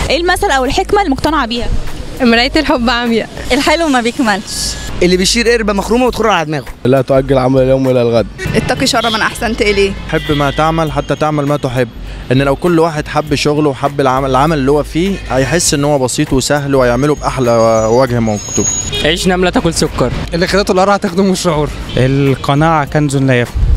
ايه المثل او الحكمه اللي مقتنعه بيها مراية الحب عمياء الحلو ما بيكملش اللي بيشير قربه مخرومه وتخر على دماغه لا تؤجل عمل اليوم الى الغد اتقي شر من احسنت اليه حب ما تعمل حتى تعمل ما تحب ان لو كل واحد حب شغله وحب العمل العمل اللي هو فيه هيحس ان هو بسيط وسهل وهيعمله باحلى وجه مكتوب عيش نملة تاكل سكر اللي خدته القرع هتخدمه الشعور القناعة كنز لا يفنى